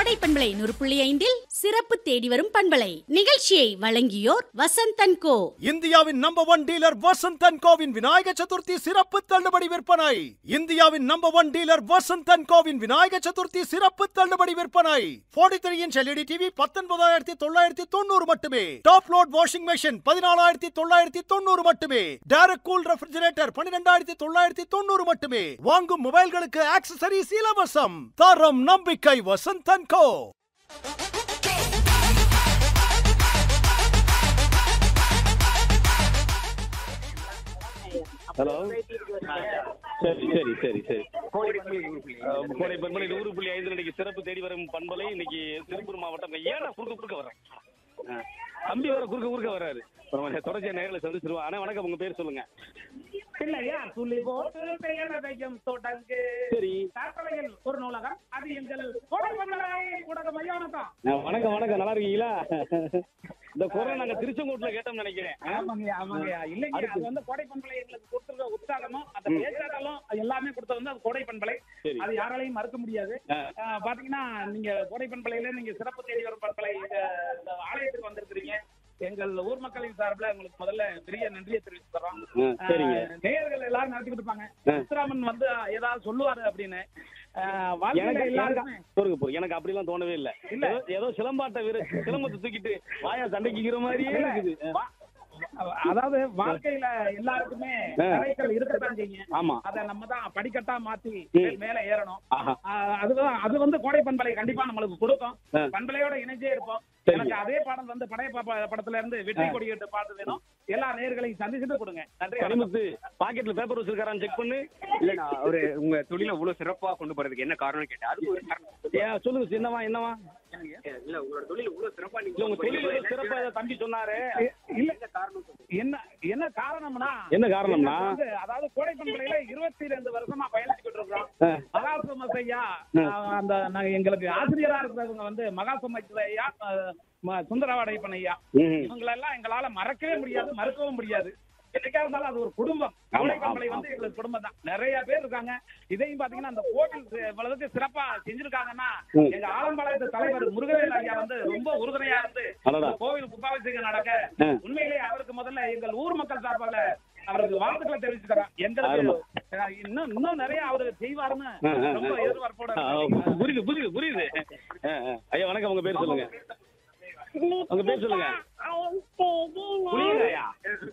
கோடை பண்பலை நூறு புள்ளி ஐந்தில் சிறப்பு தேடி வரும் பண்பலை நிகழ்ச்சியை வழங்கியோர் வசந்தன் கோ இந்தியாவின் number one dealer Vasanth and கோவின் விநாயக சதுர்த்தி சிறப்பு தள்ளுபடி விற்பனை இந்தியாவின் number one dealer Vasanth and கோவின் விநாயக சதுர்த்தி சிறப்பு தள்ளுபடி விற்பனை 43 த்ரீ இன்ச் எல்இடி டிவி பத்தொன்பதாயிரத்தி தொள்ளாயிரத்தி தொண்ணூறு மட்டுமே டாப் லோட் வாஷிங் மெஷின் பதினாலாயிரத்தி தொள்ளாயிரத்தி தொண்ணூறு மட்டுமே டேரக்ட் கூல் ரெஃப்ரிஜரேட்டர் பன்னிரெண்டாயிரத்தி தொள்ளாயிரத்தி தொண்ணூறு மட்டுமே வாங்கும் மொபைல்களுக்கு ஆக்சசரிஸ் இலவசம் தரம் நம்பிக்கை வசந்த் அண்ட் கோ ஹலோ சரி சரி சரி சரி அஹ், கோடை பண்பலை நூறு புள்ளி ஐந்து இன்னைக்கு சிறப்பு தேடி வரும் பண்பலை இன்னைக்கு திருப்பூர் மாவட்டம் ஏன்னா குறுக்க குறுக்க வரேன் ஆ, தம்பி வர குறுக்க குறுக்க வராரு பரவாயில்ல, தொடர்ச்சியா நேரில் சந்திச்சிருவோம் ஆனா வணக்கம் உங்க பேர் சொல்லுங்க இல்லையா துளி போட்டு பெயர் வைக்கும் தொடங்கு சரி காற்றலையில் ஒரு நூலகம் அது எங்கள் கோடை மண்டலை ஊடக மையானதான் ஆ, வணக்கம் வணக்கம் நல்லா இருக்கீங்களா இந்த குரல் நாங்க திருச்செங்கோட்டுல கேட்டோம்னு நினைக்கிறேன் ஆ? ஆமாங்கய்யா ஆமாங்கய்யா இல்லைங்க அடுத்து. அது வந்து கோடை பண்பலை எங்களுக்கு கொடுத்துருக்க உற்சாகமும் அந்த பேச்சாட்டாலும் எல்லாமே கொடுத்தது வந்து அது கோடை பண்பலை சரி. அது யாராலையும் மறுக்க முடியாது ஆ. ஆ, பாத்தீங்கன்னா நீங்க கோடை பண்பலையில நீங்க சிறப்பு தேடி வரும் பண்பலை இந்த இந்த ஆலயத்துக்கு வந்திருக்கிறீங்க எங்கள் ஊர் மக்களின் சார்பில் உங்களுக்கு முதல்ல பெரிய நன்றியை தெரிவிச்சுக்கிறோம் ஆ, சரிங்க நேயர்கள் எல்லாரும் நடத்திக்கிட்டு இருப்பாங்க ஆ. முத்துராமன் வந்து ஏதாவது சொல்லுவாரு அப்படின்னு ஆ, வாழ்க்கையில எனக்கு எல்லாருக்குமே எனக்கு பொறுங்க பொறுங்க எனக்கு அப்படிலாம் தோணவே இல்ல இல்ல. ஏதோ- ஏதோ சிலம்பாட்ட வீர சிலம்பத்தை தூக்கிட்டு வாயா சண்டைக்குங்கிற மாதிரியே இல்ல, இருக்குது வா- அதாவது வாழ்க்கையில எல்லாருக்குமே ஆ. தடைகள் இருக்கத்தான் செய்யும் ஆமா அத நம்ம தான் படிக்கட்டா மாத்தி ம். மேல ஏறணும் ஆஹா ஆ, அதுதான் அது வந்து கோடை பண்பலை கண்டிப்பா நம்மளுக்கு கொடுக்கும் ஆ. பண்பலையோட இணைஞ்சே இருப்போம் சரிங்க. எனக்கு அதே பாடம் வந்து படையப்பா ப- படத்துல இருந்து வெற்றி ஆ. கொடியிட்டு பாட்டு வேணும் எல்லா நேர்களையும் சந்திச்சுட்டு கொடுங்க நன்றி வணக்கம். கனிமுத்து பாக்கெட்ல பேப்பர் வச்சிருக்காரான்னு செக் பண்ணு இல்லண்ணா அவரு உங்க தொழில இவ்வளவு சிறப்பா கொண்டு போறதுக்கு என்ன காரணம் கேட்டேன் அதுக்கு ஒரு காரணம் ஏன் சொல்லுங்க என்னவா என்னவா இல்ல உங்களோட தொழில் இவ்வளவு சிறப்பா இல்ல உங்க தொழில் சிறப்பா இதை தம்பி சொன்னாரு இல்ல என்ன என்ன காரணம்னா என்ன காரணம்னா எனக்கு வந்து, அதாவது கோடை பண்பலையில இருபத்தி ரெண்டு வருஷமா பயணிச்சுக்கிட்டு இருக்கிறோம் ஆ. மகாசமஸ் ஐயா ஆஹ், அந்த நாங்க எங்களுக்கு ஆசிரியரா இருக்கிறவங்க வந்து மகாசமஸ் ஐயா ஆஹ், ம- சுந்தரவாடையப்பன் ஐயா ம். இவங்களெல்லாம் எங்களால மறக்கவே முடியாது மறுக்கவும் முடியாது என்னைக்கா இருந்தாலும் அது ஒரு குடும்பம் கோடை ஆமா, பண்பலை ஆமா. வந்து எங்களுக்கு குடும்பம் தான் நிறைய பேர் இருக்காங்க இதையும் பாத்தீங்கன்னா அந்த கோவில் சி- இவ்வளவுக்கு சிறப்பா செஞ்சிருக்காங்கன்னா ம். எங்க ஆலம்பாளையத்து தலைவர் முருகவேல் ஐயா வந்து ரொம்ப உறுதுணையா இருந்து அடடா. இந்த கோவில் கும்பாபிஷேகம் நடக்க ஆ. உண்மையிலேயே அவருக்கு முதல்ல எங்கள் ஊர் மக்கள் சார்பாக அவருக்கு வாழ்த்துக்களை தெரிவிச்சுக்கிறோம் எங்களுக்கு அஹ், இன்னும் இன்னும் நிறைய அவரு செய்வாருன்னு ஆ, ஆ, ரொம்ப ஆ. எதிர்பார்ப்போட ஆ, இருக்கோம். புரியுது புரியுது புரியுது ஆ, ஆ. ஐயா வணக்கம் உங்க பேர் சொல்லுங்க உங்க பேர் சொல்லுங்க புரியுதாயா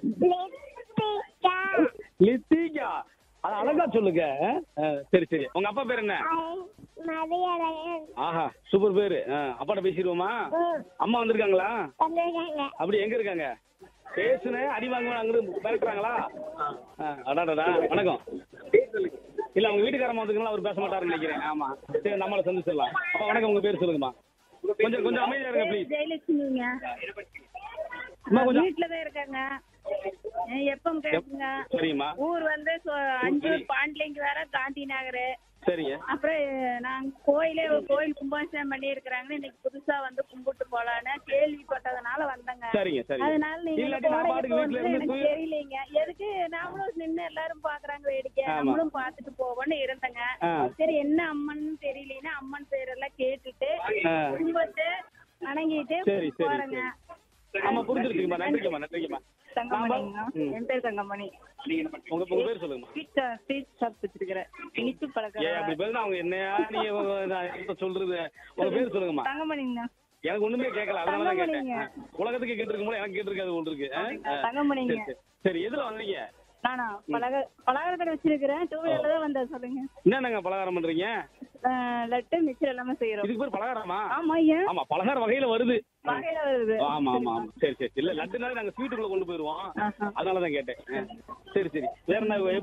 லித்திகா அது அழகா சொல்லுங்க ஆ, சரி சரி உங்க அப்பா பேர் என்ன மதியழகன் ஆஹா சூப்பர் பேரு ஆ, அப்பாட்ட பேசிடுவோமா அம்மா வந்திருக்காங்களா வந்திருக்காங்க அப்படி எங்க இருக்காங்க பேசுனேன் அடி வாங்குவேன் அங்கிருந்து மிரட்டுறாங்களா ஆ, அடாடா வணக்கம் இல்ல அவங்க வீட்டுக்காரமா வந்துருக்கனால அவர் பேச மாட்டாருன்னு நினைக்கிறேன் ஆமா சரி நம்மள சந்திச்சிடலாம் அப்பா வணக்கம் உங்க பேர் சொல்லுங்கம்மா கொஞ்சம் கொஞ்சம் அமைதியா இருங்க ப்ளீஸ் ஜெயலட்சுமிங்க அம்மா கொஞ்சம் வீட்டுல தான் இருக்காங்க எப்பவும் கேக்குங்க சரிங்கம்மா ஊர் வந்து சொ- அஞ்சூர் பாண்ட்லிங்க வேற காந்தி நகர் சரிங்க அப்புறம் நாங்க கோயிலே ஒரு கோயில் கும்பாபிஷேகம் பண்ணி இருக்கிறாங்கன்னு இன்னைக்கு புதுசா வந்து கும்பிட்டு போலான்னு கேள்விப்பட்டதுனால வந்தங்க சரிங்க சரிங்க அதனால நீங்க இல்லாட்டி நான் கோடைக்கு பாட்டுக்கு வீட்டுல போகணும்னு இருந்து எனக்கு தூய்- தெரியலைங்க எதுக்கு நாமளும் நின்னு எல்லாரும் பாக்குறாங்க வேடிக்கை ஆமா. நம்மளும் பாத்துட்டு போவோம்னு இருந்தேங்க ஆ. சரி என்ன அம்மன் தெரியலன்னா அம்மன் பேரெல்லாம் கேட்டுட்டு ஆ. கும்பிட்டு வணங்கிட்டு சரி, சரி, போறேங்க ஆமா புரிஞ்சிருச்சுங்கம்மா நன்றிங்கம்மா நன்றிங்கம்மா தங்கமணிங்க ம். என் பேர் தங்கமணி உங்க உங்க பேர் சொல்லுங்கம்மா ஸ்வீட் ஸ்வீட் ஷாப் வச்சிருக்கிறேன் இனிப்பு ஏன் பழக்கம் அப்படி பேசுனா அவங்க என்னையா நீங்க நான் என்னத்த சொல்றது உங்க பேர் சொல்லுங்கம்மா தங்கமணிங்க எனக்கு ஒண்ணுமே கேட்கல அதனால தான் கேட்டேன் தங்கமணிங்க. ஆ. உலகத்துக்கு கேட்டிருக்கும் போது எனக்கு கேட்டிருக்காது ஒன்று இருக்கு ஆ? ஆ. தங்கமணிங்க. சரி, சரி. சரி எதுல வந்தீங்க நானா பலக பலகார கடை வச்சிருக்கிறேன் டூ வீலர்ல தான் வந்தேன் சொல்லுங்க என்னங்க பலகாரம் பண்றீங்க அஹ், லட்டு மிச்சர் எல்லாமே செய்யறோம் இதுக்கு பேர் பலகாரமா ஆமா ஏன் ஆமா பலகார வகையில வருது வகையில வருது ஆமா ஆமா ஆமா சரி சரி இல்ல லட்டுனால நாங்க ஸ்வீட்டுக்குள்ள கொண்டு போயிருவோம் ஆஹா. அதனால தான் கேட்டேன் ஆ. சரி சரி வேற என்ன